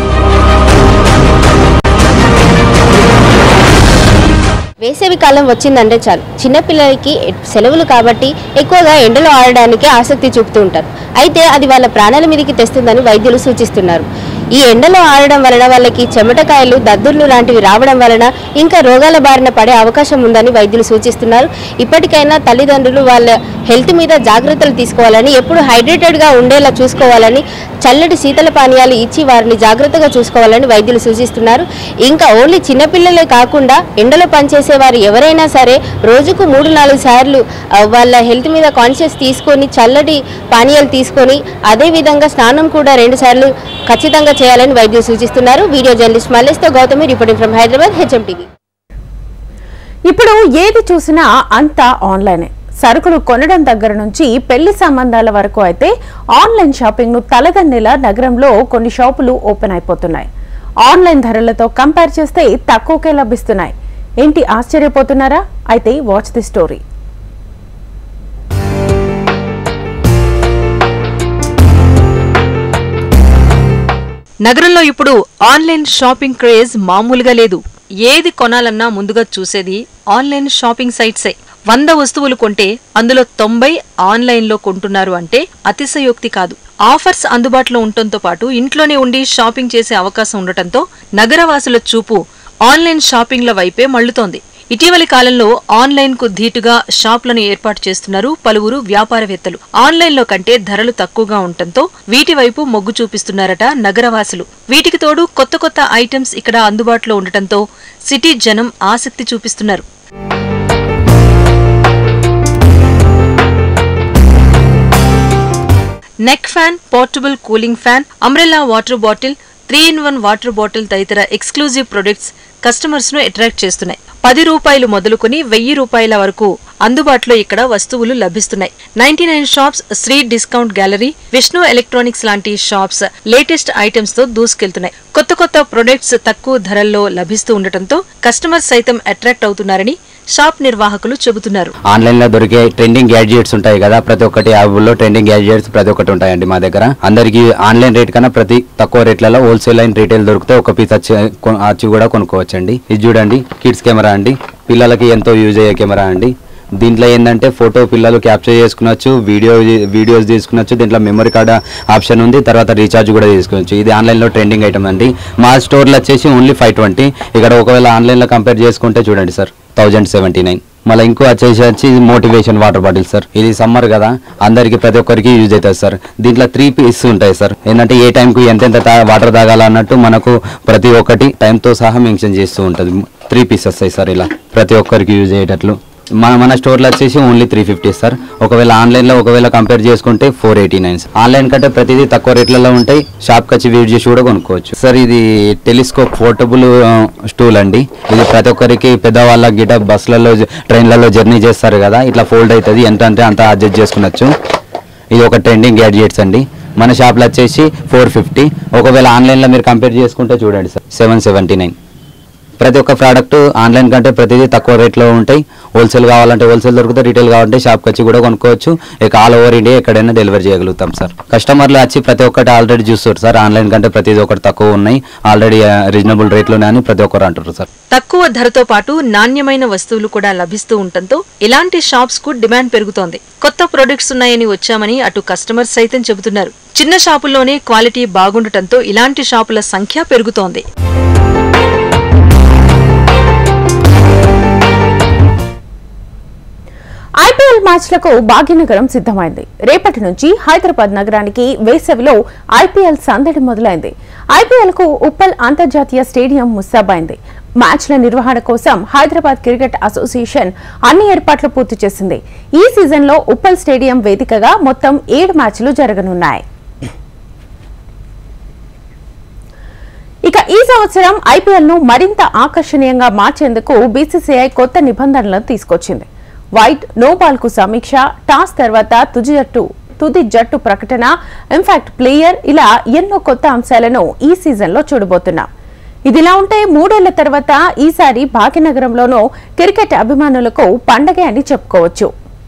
వేసవి కాలం వచ్చిందంటే చాలు చిన్నపిల్లలకి సెలవులు కాబట్టి ఎక్కువగా ఎండలో ఆడడానికి ఆసక్తి చూపుతూ ఉంటారు అయితే అది వాళ్ళ ప్రాణాల మీదకి తెస్తుందని వైద్యులు సూచిస్తున్నారు ఈ ఎండలో ఆడడం వలన వాళ్ళకి చెమటకాయలు దద్దుర్లు లాంటివి రావడం వలన ఇంకా రోగాల బారిన పడే అవకాశం ఉందని వైద్యులు సూచిస్తున్నారు ఇప్పటికైనా తల్లిదండ్రులు వాళ్ళ హెల్త్ మీద జాగ్రత్తలు తీసుకోవాలని ఎప్పుడు హైడ్రేటెడ్గా ఉండేలా చూసుకోవాలని చల్లటి శీతల పానీయాలు ఇచ్చి వారిని జాగ్రత్తగా చూసుకోవాలని వైద్యులు సూచిస్తున్నారు ఇంకా ఓన్లీ చిన్నపిల్లలే కాకుండా ఎండలో పనిచేసే వారు ఎవరైనా సరే రోజుకు మూడు నాలుగు సార్లు ఆ, వాళ్ళ హెల్త్ మీద కాన్షియస్ తీసుకొని చల్లటి పానీయాలు తీసుకొని అదే విధంగా స్నానం కూడా రెండు సార్లు ఖచ్చితంగా చేయాలని వైద్యులు సూచిస్తున్నారు వీడియో జర్నలిస్ట్ మల్లేష్తో Gautami reporting from Hyderabad HM TV ఇప్పుడు ఏది చూసినా అంతా ఆన్లైనే సరుకులు కొనడం దగ్గర నుంచి పెళ్లి సంబంధాల వరకు అయితే ఆన్లైన్ షాపింగ్ ను తలదన్నేలా నగరంలో కొన్ని షాపులు ఓపెన్ అయిపోతున్నాయి ఆన్లైన్ ధరలతో కంపేర్ చేస్తే తక్కువకే లభిస్తున్నాయి ఏంటి ఆశ్చర్యపోతున్నారా అయితే వాచ్ ది స్టోరీ నగరంలో ఇప్పుడు ఆన్లైన్ షాపింగ్ క్రేజ్ మామూలుగా లేదు ఏది కొనాలన్నా ముందుగా చూసేది ఆన్లైన్ షాపింగ్ సైట్సే వంద వస్తువులు కొంటే అందులో తొంభై ఆన్లైన్లో కొంటున్నారు అంటే అతిశయోక్తి కాదు ఆఫర్స్ అందుబాటులో ఉండటంతో పాటు ఇంట్లోనే ఉండి షాపింగ్ చేసే అవకాశం ఉండటంతో నగరవాసుల చూపు ఆన్లైన్ షాపింగ్ల వైపే మళ్లుతోంది ఇటీవలి కాలంలో ఆన్లైన్ కు ధీటుగా షాపులను ఏర్పాటు చేస్తున్నారు పలువురు వ్యాపారవేత్తలు ఆన్లైన్లో కంటే ధరలు తక్కువగా ఉండటంతో వీటి వైపు మొగ్గు చూపిస్తున్నారట నగరవాసులు వీటికి తోడు కొత్త కొత్త ఐటమ్స్ ఇక్కడ అందుబాటులో ఉండటంతో సిటీ జనం ఆసక్తి చూపిస్తున్నారు neck fan portable cooling fan umbrella water bottle three in one water bottle తదితర ఎక్స్క్లూజివ్ ప్రొడక్ట్స్ కస్టమర్స్ ను అట్రాక్ట్ చేస్తున్నాయి పది రూపాయలు మొదలుకొని వెయ్యి రూపాయల వరకు అందుబాటులో ఇక్కడ వస్తువులు లభిస్తున్నాయి ninety nine shops Sri discount gallery Vishnu electronics లాంటి షాప్స్ లేటెస్ట్ ఐటమ్స్ తో దూసుకెళ్తున్నాయి కొత్త కొత్త ప్రొడక్ట్స్ తక్కువ ధరల్లో లభిస్తూ ఉండటంతో కస్టమర్స్ సైతం అట్రాక్ట్ అవుతున్నారని షాప్ నిర్వాహకులు చెబుతున్నారు ఆన్లైన్ లో దొరికే ట్రెండింగ్ గ్యాడ్జెట్స్ ఉంటాయి కదా ప్రతి ఒక్కటి యాప్లో ట్రెండింగ్ గ్యాడ్జెట్స్ ప్రతి ఒక్కటి ఉంటాయండి మా దగ్గర అందరికి ఆన్లైన్ రేట్ కన్నా ప్రతి తక్కువ రేట్లలో హోల్సేల్ అండ్ రీటైల్ దొరికితే ఒక పీస్ వచ్చి కొ- వచ్చి కూడా కొనుక్కోవచ్చండి ఇది చూడండి కిడ్స్ కెమెరా అండి పిల్లలకి ఎంతో యూజ్ అయ్యే కెమెరా అండి దీంట్లో ఏంటంటే ఫోటో పిల్లలు క్యాప్చర్ చేసుకునొచ్చు వీడియో వీడియోస్ తీసుకునొచ్చు దీంట్లో మెమరీ కార్డ్ ఆప్షన్ ఉంది తర్వాత రీఛార్జ్ కూడా చేసుకోవచ్చు ఇది ఆన్లైన్లో ట్రెండింగ్ ఐటమ్ అండి మా స్టోర్లో వచ్చేసి ఓన్లీ ఫైవ్ ట్వంటీ ఇక్కడ ఒకవేళ ఆన్లైన్లో కంపేర్ చేసుకుంటే చూడండి సార్ థౌజండ్ సెవెంటీ నైన్ మళ్ళీ ఇంకో వచ్చేసి వచ్చి మోటివేషన్ వాటర్ బాటిల్ సార్ ఇది సమ్మర్ కదా అందరికి ప్రతి ఒక్కరికి యూజ్ అవుతుంది సార్ దీంట్లో త్రీ పీస్ ఉంటాయి సార్ ఏంటంటే ఏ టైంకు ఎంతెంత తా- వాటర్ తాగాలన్నట్టు మనకు ప్రతి ఒక్కటి టైంతో సహా మెన్షన్ చేస్తూ ఉంటుంది త్రీ పీస్ వస్తాయి సార్ ఇలా ప్రతి ఒక్కరికి యూజ్ అయ్యేటట్లు మన మన స్టోర్లో వచ్చేసి ఓన్లీ త్రీ ఫిఫ్టీ సార్ ఒకవేళ ఆన్లైన్లో ఒకవేళ కంపేర్ చేసుకుంటే ఫోర్ ఎయిటీ నైన్ ఆన్లైన్ కంటే ప్రతిదీ తక్కువ రేట్లలో ఉంటాయి షాప్కి వచ్చి విజిట్ చేసి కూడా కొనుక్కోవచ్చు సార్ ఇది టెలిస్కోప్ పోర్టబుల్ స్టూల్ అండి ఇది ప్రతి ఒక్కరికి పెద్దవాళ్ళ గిట బస్సులలో ట్రైన్లలో జర్నీ చేస్తారు కదా ఇట్లా ఫోల్డ్ అవుతుంది ఎంత అంటే అంత అడ్జస్ట్ చేసుకునొచ్చు ఇది ఒక ట్రెండింగ్ గ్యాడ్జెట్స్ అండి మన షాప్లో వచ్చేసి ఫోర్ ఫిఫ్టీ ఒకవేళ ఆన్లైన్లో మీరు కంపేర్ చేసుకుంటే చూడండి సార్ సెవెన్ సెవెంటీ నైన్ ప్రతి ఒక్క ప్రోడక్ట్ ఆన్లైన్ కంటే ప్రతిదీ తక్కువ రేట్లో ఉంటాయి హోల్సేల్ కావాలంటే హోల్సేల్ దొరుకుతాయి రీటైల్ కావాలంటే షాప్కి వచ్చి కూడా కొనుక్కోవచ్చు ఇక ఆల్ ఓవర్ ఇండియా ఎక్కడైనా డెలివరీ చేయగలుగుతాం సార్ కస్టమర్లు వచ్చి ప్రతి ఒక్కటి ఆల్రెడీ చూస్తారు సార్ ఆన్లైన్ కంటే ప్రతిదీ ఒకటి తక్కువ ఉన్నాయి ఆల్రెడీ రీజనబుల్ రేట్లోనే అని ప్రతి ఒక్కరు అంటారు సార్ తక్కువ ధరతో పాటు నాణ్యమైన వస్తువులు కూడా లభిస్తూ ఉండటంతో ఇలాంటి షాప్స్ కు డిమాండ్ పెరుగుతోంది కొత్త ప్రొడక్ట్స్ ఉన్నాయని వచ్చామని అటు కస్టమర్స్ సైతం చెబుతున్నారు చిన్న షాపుల్లోనే క్వాలిటీ బాగుండటంతో ఇలాంటి షాపుల సంఖ్య పెరుగుతోంది ఐపీఎల్ మ్యాచ్లకు భాగ్యనగరం సిద్ధమైంది రేపటి నుంచి హైదరాబాద్ నగరానికి వేసవిలో ఐపీఎల్ సందడి మొదలైంది ఐపీఎల్ కు ఉప్పల్ అంతర్జాతీయ స్టేడియం ముస్తాబైంది మ్యాచ్ల నిర్వహణ కోసం హైదరాబాద్ క్రికెట్ అసోసియేషన్ అన్ని ఏర్పాట్లు పూర్తి చేసింది ఈ సీజన్లో ఉప్పల్ స్టేడియం వేదికగా మొత్తం ఏడు మ్యాచ్లు జరగనున్నాయి ఇక ఈ సంవత్సరం ఐపీఎల్ ను మరింత ఆకర్షణీయంగా మార్చేందుకు బీసీసీఐ కొత్త నిబంధనలను తీసుకొచ్చింది వైట్ నో బాల్ కు సమీక్ష టాస్ తర్వాత తుది జట్టు తుది జట్టు ప్రకటన ఇంపాక్ట్ ప్లేయర్ ఇలా ఎన్నో కొత్త అంశాలను ఈ సీజన్ లో చూడబోతున్నాం ఇదిలా ఉంటే మూడేళ్ల తర్వాత ఈసారి భాగ్యనగరంలోనూ క్రికెట్ అభిమానులకు పండగే అని చెప్పుకోవచ్చు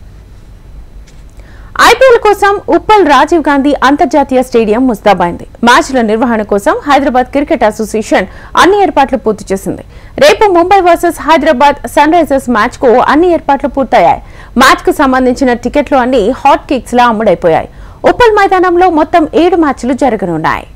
ఐపీఎల్ కోసం ఉప్పల్ రాజీవ్ గాంధీ అంతర్జాతీయ స్టేడియం ముస్తాబైంది మ్యాచ్ల నిర్వహణ కోసం హైదరాబాద్ క్రికెట్ అసోసియేషన్ అన్ని ఏర్పాట్లు పూర్తి చేసింది రేపు Mumbai versus Hyderabad Sunrisers match కు అన్ని ఏర్పాట్లు పూర్తయ్యాయి మ్యాచ్ కు సంబంధించిన టికెట్లు అన్ని హాట్ కేక్స్ లా అమ్ముడైపోయాయి ఉప్పల్ మైదానంలో మొత్తం ఏడు మ్యాచ్లు జరగనున్నాయి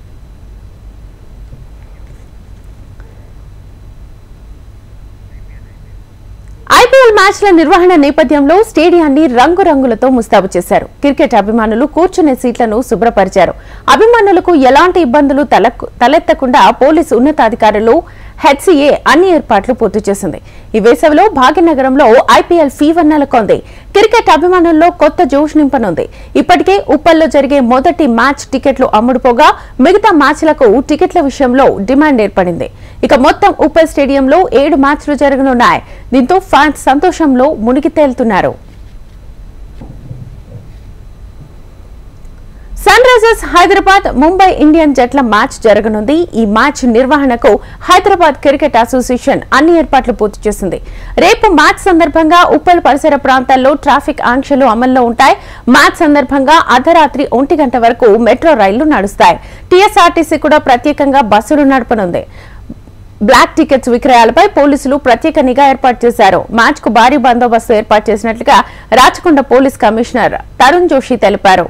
ఐపీఎల్ మ్యాచ్ల నిర్వహణ నేపథ్యంలో స్టేడియాన్ని రంగురంగులతో ముస్తాబు చేశారు క్రికెట్ అభిమానులు కూర్చునే సీట్లను శుభ్రపరిచారు అభిమానులకు ఎలాంటి ఇబ్బందులు తలకు- తలెత్తకుండా పోలీసు ఉన్నతాధికారులు హెచ్సీఏ అన్ని ఏర్పాట్లు పూర్తి చేసింది ఈ వేసవిలో భాగ్యనగరంలో ఐపీఎల్ ఫీవర్ నెలకొంది క్రికెట్ అభిమానుల్లో కొత్త జోష్ నింపనుంది ఇప్పటికే ఉప్పల్లో జరిగే మొదటి మ్యాచ్ టికెట్లు అమ్ముడుపోగా మిగతా మ్యాచ్లకు టికెట్ల విషయంలో డిమాండ్ ఏర్పడింది ఇక మొత్తం ఉప్పల్ స్టేడియంలో ఏడు మ్యాచ్లు జరగనున్నాయి దీంతో ఫ్యాన్స్ సంతోషంలో మునిగి తేలుతున్నారు Sunrisers Hyderabad Mumbai Indian జట్ల మ్యాచ్ జరగనుంది ఈ మ్యాచ్ నిర్వహణకు హైదరాబాద్ క్రికెట్ అసోసియేషన్ అన్ని ఏర్పాట్లు పూర్తి చేసింది రేపు మ్యాచ్ సందర్భంగా ఉప్పల్ పరిసర ప్రాంతాల్లో ట్రాఫిక్ ఆంక్షలు అమల్లో ఉంటాయి మ్యాచ్ సందర్భంగా అర్ధరాత్రి ఒంటి గంట వరకు మెట్రో రైళ్లు నడుస్తాయి టీఎస్ఆర్టీసీ కూడా ప్రత్యేకంగా బస్సులు నడపనుంది బ్లాక్ టికెట్స్ విక్రయాలపై పోలీసులు ప్రత్యేక నిఘా ఏర్పాటు చేశారు మ్యాచ్ కు భారీ బందోబస్తు ఏర్పాటు చేసినట్లుగా రాచకొండ పోలీస్ కమిషనర్ తరుణ్ జోషి తెలిపారు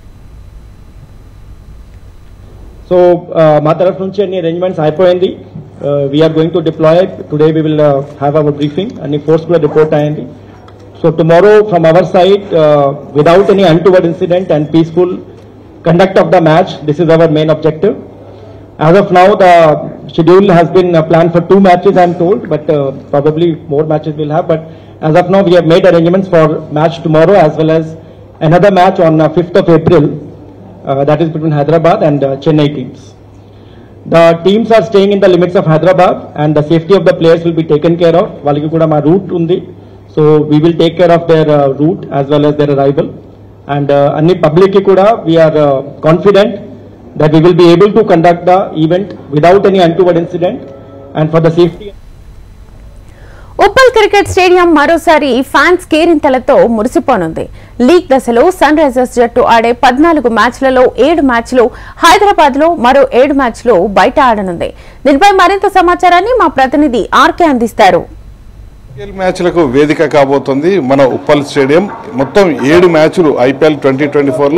సో మా తరఫు నుంచి అన్ని అరేంజ్మెంట్స్ అయిపోయింది we're going to deploy today we will have our briefing అన్ని ఫోర్స్ కూడా రిపోర్ట్ అయింది so tomorrow from our side without any untoward incident and peaceful conduct of the match this is our main objective As of now, the schedule has been uh, planned for two matches, I'm told, but uh, probably more matches we'll have. But as of now, we have made arrangements for match tomorrow as well as another match on uh, 5th of April. Uh, that is between Hyderabad and uh, Chennai teams. The teams are staying in the limits of Hyderabad and the safety of the players will be taken care of. వాళ్ళకి కూడా మా route ఉంది. So we will take care of their uh, route as well as their arrival. And uh, అన్ని public కి కూడా we are uh, confident that we will be able to conduct the event without any untoward incident and for the safety. Uppal cricket stadium మరోసారి ఫ్యాన్స్ కేరింతలతో మురిసిపోనుంది లీగ్ దశలో సన్ రైజర్స్ జట్టు ఆడే పద్నాలుగు మ్యాచ్లలో ఏడు మ్యాచ్లు హైదరాబాద్ లో మరో ఏడు మ్యాచ్లు బయట ఆడనుంది దీనిపై మరింత సమాచారాన్ని మా ప్రతినిధి ఆర్కే అందిస్తారు ఐపీఎల్ మ్యాచ్లకు వేదిక కాబోతుంది మన ఉప్పల్ స్టేడియం మొత్తం ఏడు మ్యాచ్లు ఐపీఎల్ ట్వంటీ ట్వంటీ ఫోర్లో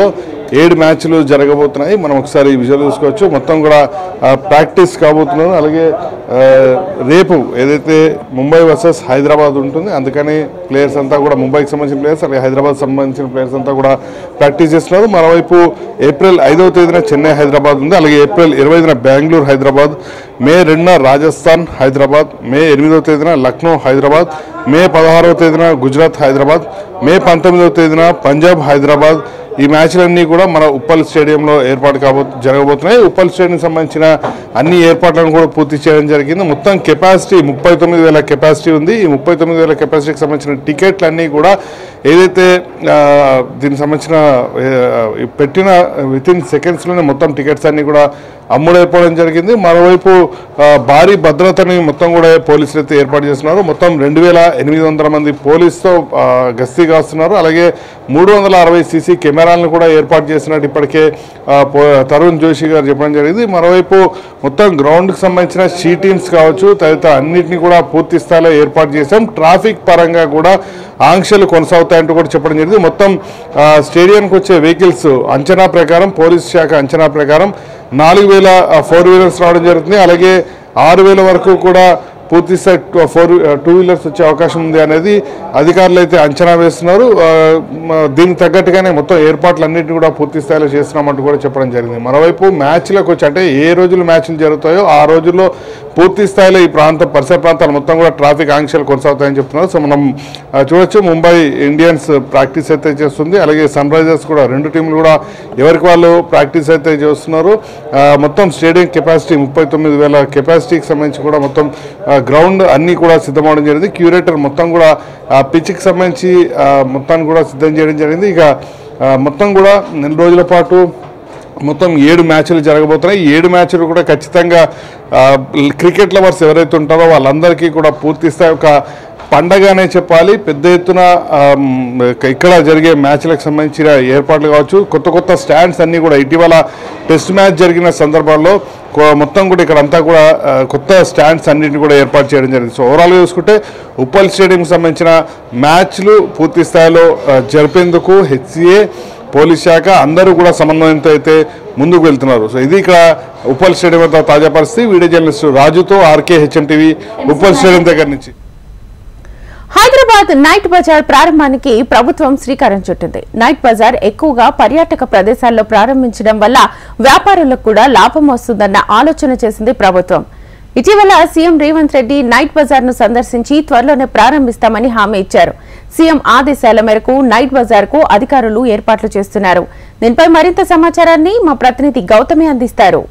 ఏడు మ్యాచ్లు జరగబోతున్నాయి మనం ఒకసారి విజువల్ చూసుకోవచ్చు మొత్తం కూడా ప్రాక్టీస్ కాబోతున్నారు అలాగే ఆ, రేపు ఏదైతే ముంబై వర్సెస్ హైదరాబాద్ ఉంటుంది అందుకని ప్లేయర్స్ అంతా కూడా ముంబైకి సంబంధించిన ప్లేయర్స్ అలాగే హైదరాబాద్ సంబంధించిన ప్లేయర్స్ అంతా కూడా ప్రాక్టీస్ చేస్తున్నారు మరోవైపు ఏప్రిల్ ఐదవ తేదీన చెన్నై హైదరాబాద్ ఉంది అలాగే ఏప్రిల్ ఇరవై ఐదున బెంగళూరు హైదరాబాద్ మే రెండున రాజస్థాన్ హైదరాబాద్ మే ఎనిమిదవ తేదీన లక్నో హైదరాబాద్ మే పదహారవ తేదీన గుజరాత్ హైదరాబాద్ మే పంతొమ్మిదవ తేదీన పంజాబ్ హైదరాబాద్ ఈ మ్యాచ్లన్నీ కూడా మన ఉప్పల్ స్టేడియంలో ఏర్పాటు కాబో జరగబోతున్నాయి ఉప్పల్ స్టేడియం సంబంధించిన అన్ని ఏర్పాట్లను కూడా పూర్తి చేయడం జరిగింది మొత్తం కెపాసిటీ ముప్పై తొమ్మిది వేల కెపాసిటీ ఉంది ఈ ముప్పై తొమ్మిది వేల కెపాసిటీకి సంబంధించిన టికెట్లు అన్నీ కూడా ఏదైతే ఆ, దీనికి సంబంధించిన ఆ, ఈ పెట్టిన విత్ ఇన్ సెకండ్స్లోనే మొత్తం టికెట్స్ అన్నీ కూడా అమ్ముడైపోవడం జరిగింది మరోవైపు ఆ, భారీ భద్రతని మొత్తం కూడా పోలీసులు అయితే ఏర్పాటు చేస్తున్నారు మొత్తం రెండు వేల ఎనిమిది వందల మంది పోలీసుతో ఆ, గస్తీ కాస్తున్నారు అలాగే మూడు వందల అరవై సీసీ కెమెరాలను కూడా ఏర్పాటు చేసినట్టు ఇప్పటికే ఆ, పో- తరుణ్ జోషి గారు చెప్పడం జరిగింది మరోవైపు మొత్తం గ్రౌండ్కి సంబంధించిన షీ టీమ్స్ కావచ్చు తదితర అన్నింటినీ కూడా పూర్తి స్థాయిలో ఏర్పాటు చేశాం ట్రాఫిక్ పరంగా కూడా ఆంక్షలు కొనసాగుతాయంటూ కూడా చెప్పడం జరిగింది మొత్తం ఆ, స్టేడియంకి వచ్చే వెహికల్స్ అంచనా ప్రకారం పోలీస్ శాఖ అంచనా ప్రకారం నాలుగు వేల ఫోర్ వీలర్స్ రావడం జరుగుతుంది అలాగే ఆరు వేల వరకు కూడా పూర్తి స్థాయి ఫోర్ టూ వీలర్స్ వచ్చే అవకాశం ఉంది అనేది అధికారులు అయితే అంచనా వేస్తున్నారు ఆ, మ- దీనికి తగ్గట్టుగానే మొత్తం ఏర్పాట్లు అన్నింటినీ కూడా పూర్తి స్థాయిలో చేస్తున్నామంటూ కూడా చెప్పడం జరిగింది మరోవైపు మ్యాచ్లకు వచ్చి అంటే ఏ రోజులు మ్యాచ్లు జరుగుతాయో ఆ రోజుల్లో పూర్తి స్థాయిలో ఈ ప్రాంతం పరిసర ప్రాంతాలు మొత్తం కూడా ట్రాఫిక్ ఆంక్షలు కొనసాగుతాయని చెప్తున్నారు సో మనం ఆ, చూడొచ్చు ముంబై ఇండియన్స్ ప్రాక్టీస్ అయితే చేస్తుంది అలాగే సన్ రైజర్స్ కూడా రెండు టీంలు కూడా ఎవరికి వాళ్ళు ప్రాక్టీస్ అయితే చేస్తున్నారు ఆ, మొత్తం స్టేడియం కెపాసిటీ ముప్పై తొమ్మిది వేల కెపాసిటీకి సంబంధించి కూడా మొత్తం ఆ, గ్రౌండ్ అన్నీ కూడా సిద్ధమవడం జరిగింది క్యూరేటర్ మొత్తం కూడా ఆ పిచ్కి సంబంధించి ఆ, మొత్తాన్ని కూడా సిద్ధం చేయడం జరిగింది ఇక ఆ, మొత్తం కూడా నెల రోజుల పాటు మొత్తం ఏడు మ్యాచ్లు జరగబోతున్నాయి ఈ ఏడు మ్యాచ్లు కూడా ఖచ్చితంగా ఆ, క్రికెట్ లవర్స్ ఎవరైతే ఉంటారో వాళ్ళందరికీ కూడా పూర్తి స్థాయి ఒక పండగనే చెప్పాలి పెద్ద ఎత్తున ఆ, మ్, ఇక్కడ జరిగే మ్యాచ్లకు సంబంధించిన ఏర్పాట్లు కావచ్చు కొత్త కొత్త స్టాండ్స్ అన్నీ కూడా ఇటీవల టెస్ట్ మ్యాచ్ జరిగిన సందర్భాల్లో కొ- మొత్తం కూడా ఇక్కడ అంతా కూడా ఆ, కొత్త స్టాండ్స్ అన్నింటిని కూడా ఏర్పాటు చేయడం జరిగింది సో ఓవరాల్గా చూసుకుంటే ఉప్పల్ స్టేడియంకి సంబంధించిన మ్యాచ్లు పూర్తి స్థాయిలో ఆ, జరిపేందుకు హెచ్సిఏ పోలీస్ శాఖ అందరూ కూడా సమన్వయంతో అయితే ముందుకు వెళ్తున్నారు సో ఇది ఇక్కడ ఉప్పల్ స్టేడియం వద్ద తాజా పరిస్థితి వీడియో జర్నలిస్ట్ రాజుతో RK HM TV Uppal stadium దగ్గర నుంచి హైదరాబాద్ నైట్ బజార్ ప్రారంభానికి ప్రభుత్వం శ్రీకారం చుట్టింది నైట్ బజార్ ఎక్కువగా పర్యాటక ప్రదేశాల్లో ప్రారంభించడం వల్ల వ్యాపారులకు కూడా లాభం వస్తుందన్న ఆలోచన చేసింది ప్రభుత్వం ఇటీవల CM Revanth Reddy night bazaar ను సందర్శించి త్వరలోనే ప్రారంభిస్తామని హామీ ఇచ్చారు సీఎం ఆదేశాల మేరకు నైట్ బజార్ కు అధికారులు ఏర్పాట్లు చేస్తున్నారు దీనిపై మరింత సమాచారాన్ని మా ప్రతినిధి గౌతమి అందిస్తారు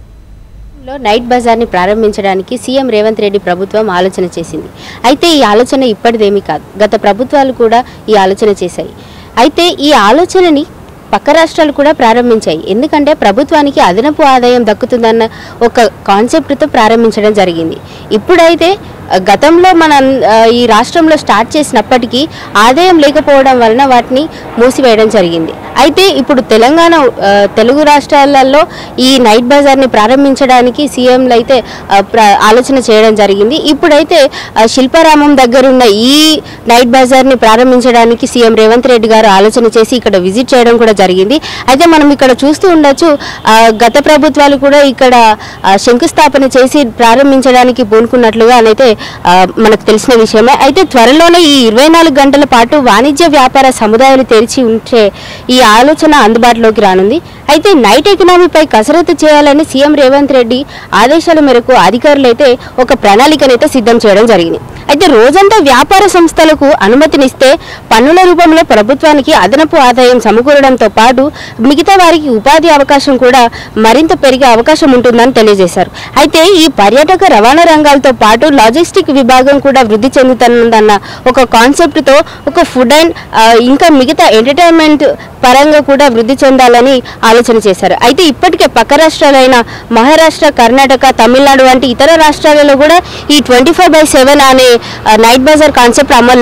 లో నైట్ బజార్ని ప్రారంభించడానికి సీఎం రేవంత్ రెడ్డి ప్రభుత్వం ఆలోచన చేసింది అయితే ఈ ఆలోచన ఇప్పటిదేమీ కాదు గత ప్రభుత్వాలు కూడా ఈ ఆలోచన చేశాయి అయితే ఈ ఆలోచనని పక్క రాష్ట్రాలు కూడా ప్రారంభించాయి ఎందుకంటే ప్రభుత్వానికి అదనపు ఆదాయం దక్కుతుందన్న ఒక కాన్సెప్ట్తో ప్రారంభించడం జరిగింది ఇప్పుడైతే ఆ, గతంలో మన ఆ, ఈ రాష్ట్రంలో స్టార్ట్ చేసినప్పటికీ ఆదాయం లేకపోవడం వలన వాటిని మూసివేయడం జరిగింది అయితే ఇప్పుడు తెలంగాణ ఆ, తెలుగు రాష్ట్రాలలో ఈ నైట్ బజార్ని ప్రారంభించడానికి సీఎంలు అయితే ఆ, ప్ర- ఆలోచన చేయడం జరిగింది ఇప్పుడైతే ఆ, శిల్పారామం దగ్గరున్న ఈ నైట్ బజార్ని ప్రారంభించడానికి సీఎం రేవంత్ రెడ్డి గారు ఆలోచన చేసి ఇక్కడ విజిట్ చేయడం కూడా జరిగింది అయితే మనం ఇక్కడ చూస్తూ ఉండొచ్చు ఆ, గత ప్రభుత్వాలు కూడా ఇక్కడ ఆ, శంకుస్థాపన చేసి ప్రారంభించడానికి పూనుకున్నట్లుగా అయితే ఆ, మనకు తెలిసిన విషయమే అయితే త్వరలోనే ఈ ఇరవై నాలుగు గంటల పాటు వాణిజ్య వ్యాపార సముదాయాలు తెరిచి ఉంచే ఈ ఆలోచన అందుబాటులోకి రానుంది అయితే నైట్ ఎకనామీపై కసరత్తు చేయాలని సీఎం రేవంత్ రెడ్డి ఆదేశాల మేరకు అధికారులు అయితే ఒక ప్రణాళికనైతే సిద్ధం చేయడం జరిగింది అయితే రోజంతా వ్యాపార సంస్థలకు అనుమతినిస్తే పన్నుల రూపంలో ప్రభుత్వానికి అదనపు ఆదాయం సమకూరడంతో పాటు మిగతా వారికి ఉపాధి అవకాశం కూడా మరింత పెరిగే అవకాశం ఉంటుందని తెలియజేశారు అయితే ఈ పర్యాటక రవాణా రంగాలతో పాటు లాజిస్టిక్ విభాగం కూడా వృద్ధి చెందుతున్నదన్న ఒక కాన్సెప్ట్తో ఒక ఫుడ్ అండ్ ఆ, ఇంకా మిగతా ఎంటర్టైన్మెంట్ పరంగా కూడా వృద్ధి చెందాలని ఆలోచన చేశారు అయితే ఇప్పటికే పక్క రాష్ట్రాలైన మహారాష్ట్ర కర్ణాటక తమిళనాడు వంటి ఇతర రాష్ట్రాలలో కూడా ఈ ట్వంటీ ఫైవ్ బై సెవెన్ అనే ఆ, నైట్ బజార్ కాన్సెప్ట్ అమల్లో ఉంది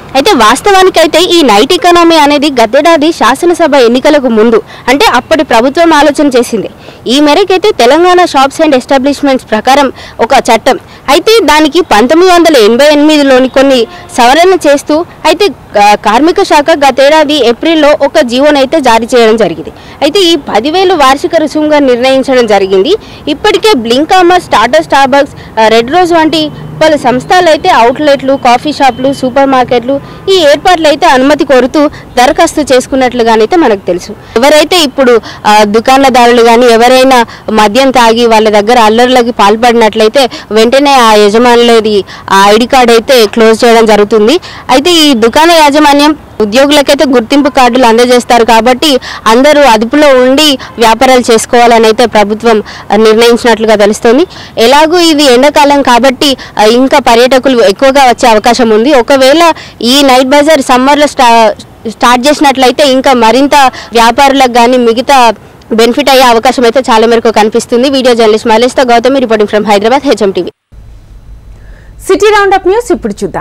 అయితే వాస్తవానికైతే ఈ నైట్ ఎకానమీ అనేది గతేడాది శాసనసభ ఎన్నికలకు ముందు అంటే అప్పటి ప్రభుత్వం ఆలోచన చేసింది ఈ మేరకైతే తెలంగాణ షాప్స్ అండ్ ఎస్టాబ్లిష్మెంట్స్ ప్రకారం ఒక చట్టం అయితే దానికి పంతొమ్మిది వందల ఎనభై ఎనిమిదిలోని కొన్ని సవరణ చేస్తూ అయితే ఆ, కార్మిక శాఖ గతేడాది ఏప్రిల్లో ఒక జీవోనైతే జారీ చేయడం జరిగింది అయితే ఈ పదివేలు వార్షిక రుసుముగా నిర్ణయించడం జరిగింది ఇప్పటికే బ్లింక్ కామర్స్ టాటా స్టార్బక్స్ ఆ, రెడ్ రోజ్ వంటి పలు సంస్థలు అయితే అవుట్లెట్లు కాఫీ షాపులు సూపర్ మార్కెట్లు ఈ ఏర్పాట్లు అయితే అనుమతి కోరుతూ దరఖాస్తు చేసుకున్నట్లుగానైతే మనకు తెలుసు ఎవరైతే ఇప్పుడు ఆ, దుకాణదారులు కానీ ఎవరైనా మద్యం తాగి వాళ్ళ దగ్గర అల్లర్లకి పాల్పడినట్లయితే వెంటనే ఆ యజమానులది ఆ ఐడి కార్డ్ అయితే క్లోజ్ చేయడం జరుగుతుంది అయితే ఈ దుకాణ యాజమాన్యం ఉద్యోగులకైతే గుర్తింపు కార్డులు అందజేస్తారు కాబట్టి అందరూ అదుపులో ఉండి వ్యాపారాలు చేసుకోవాలని అయితే ప్రభుత్వం ఆ, నిర్ణయించినట్లుగా తెలుస్తుంది ఎలాగూ ఇది ఎండాకాలం కాబట్టి ఆ, ఇంకా పర్యాటకులు ఎక్కువగా వచ్చే అవకాశం ఉంది ఒకవేళ ఈ నైట్ బజార్ సమ్మర్లో స్టా స్టార్ట్ చేసినట్లయితే ఇంకా మరింత వ్యాపారులకు కానీ మిగతా బెనిఫిట్ అయ్యే అవకాశం అయితే చాలా మేరకు కనిపిస్తుంది వీడియో జర్నలిస్ట్ మలేష్తో Gautami reporting from Hyderabad HM TV city round up news ఇప్పుడు చూద్దాం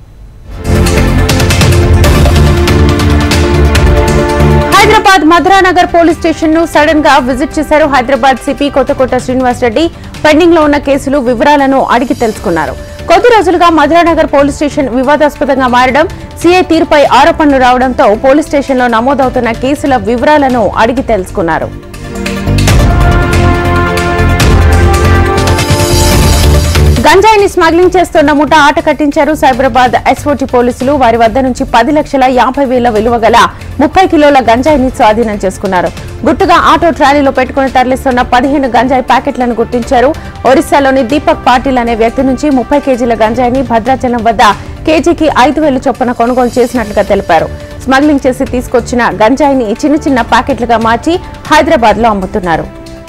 హైదరాబాద్ మధురానగర్ పోలీస్ స్టేషన్ ను సడన్ గా విజిట్ చేశారు హైదరాబాద్ సిపి కొత్తకోట శ్రీనివాస్ రెడ్డి పెండింగ్ లో ఉన్న కేసులు వివరాలను అడిగి తెలుసుకున్నారు కొద్ది రోజులుగా మధురానగర్ పోలీస్ స్టేషన్ వివాదాస్పదంగా మారడం సీఐ తీరుపై ఆరోపణలు రావడంతో పోలీస్ స్టేషన్ లో నమోదవుతున్న కేసుల వివరాలను అడిగి తెలుసుకున్నారు గంజాయిని స్మగ్లింగ్ చేస్తున్న ముఠా ఆట కట్టించారు సైబరాబాద్ ఎస్ఓటి పోలీసులు వారి వద్ద నుంచి పది లక్షల యాభై వేల విలువ గల ముప్పై కిలోల గంజాయిని స్వాధీనం చేసుకున్నారు గుట్టుగా ఆటో ట్రాలీలో పెట్టుకుని తరలిస్తున్న పదిహేను గంజాయి ప్యాకెట్లను గుర్తించారు ఒరిస్సాలోని దీపక్ పాటిల్ అనే వ్యక్తి నుంచి ముప్పై కేజీల గంజాయిని భద్రాచలం వద్ద కేజీకి ఐదు వేలు చొప్పున కొనుగోలు చేసినట్లుగా తెలిపారు స్మగ్లింగ్ చేసి తీసుకొచ్చిన గంజాయిని చిన్న చిన్న ప్యాకెట్లుగా మార్చి హైదరాబాద్ లో అమ్ముతున్నారు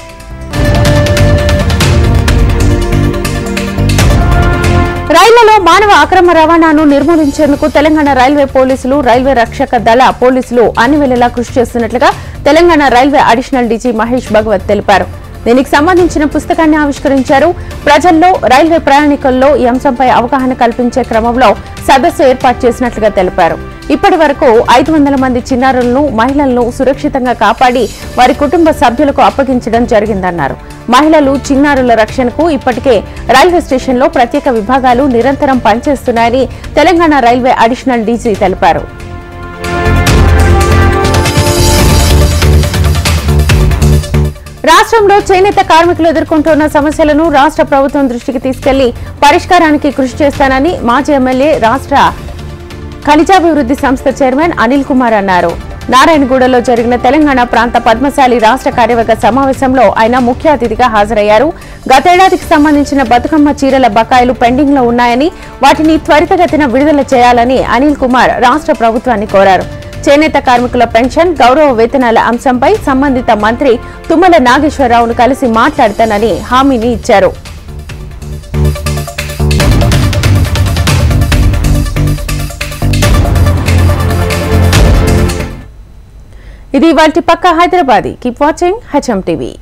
రైళ్లలో మానవ అక్రమ రవాణాను నిర్మూలించేందుకు తెలంగాణ రైల్వే పోలీసులు రైల్వే రక్షక దళ పోలీసులు అన్ని వేళలా కృషి చేస్తున్నట్లుగా Telangana railway additional DG Mahesh Bhagwat తెలిపారు దీనికి సంబంధించిన పుస్తకాన్ని ఆవిష్కరించారు ప్రజల్లో రైల్వే ప్రయాణికుల్లో ఈ అంశంపై అవగాహన కల్పించే క్రమంలో సదస్సు ఏర్పాటు చేసినట్లుగా తెలిపారు ఇప్పటి వరకు ఐదు వందల మంది చిన్నారులను మహిళలను సురక్షితంగా కాపాడి వారి కుటుంబ సభ్యులకు అప్పగించడం జరిగిందన్నారు మహిళలు చిన్నారుల రక్షణకు ఇప్పటికే రైల్వే స్టేషన్లో ప్రత్యేక విభాగాలు నిరంతరం పనిచేస్తున్నాయని తెలంగాణ రైల్వే అడిషనల్ డీజీ తెలిపారు రాష్ట్రంలో చేనేత కార్మికులు ఎదుర్కొంటున్న సమస్యలను రాష్ట్ర ప్రభుత్వం దృష్టికి తీసుకెళ్లి పరిష్కారానికి కృషి చేస్తానని మాజీ ఎమ్మెల్యే రాష్ట్ర ఖనిజాభివృద్ధి సంస్థ చైర్మన్ అనిల్ కుమార్ అన్నారు నారాయణగూడలో జరిగిన తెలంగాణ ప్రాంత పద్మశాలి రాష్ట్ర కార్యవర్గ సమావేశంలో ఆయన ముఖ్య అతిథిగా హాజరయ్యారు గతేడాదికి సంబంధించిన బతుకమ్మ చీరల బకాయిలు పెండింగ్ లో ఉన్నాయని వాటిని త్వరితగతిన విడుదల చేయాలని అనిల్ కుమార్ రాష్ట్ర ప్రభుత్వాన్ని కోరారు చేనేత కార్మికుల పెన్షన్ గౌరవ వేతనాల అంశంపై సంబంధిత మంత్రి తుమ్మల నాగేశ్వరరావును కలిసి మాట్లాడతానని హామీని ఇచ్చారు ఇది వాటి పక్క Hyderabad keep watching HM TV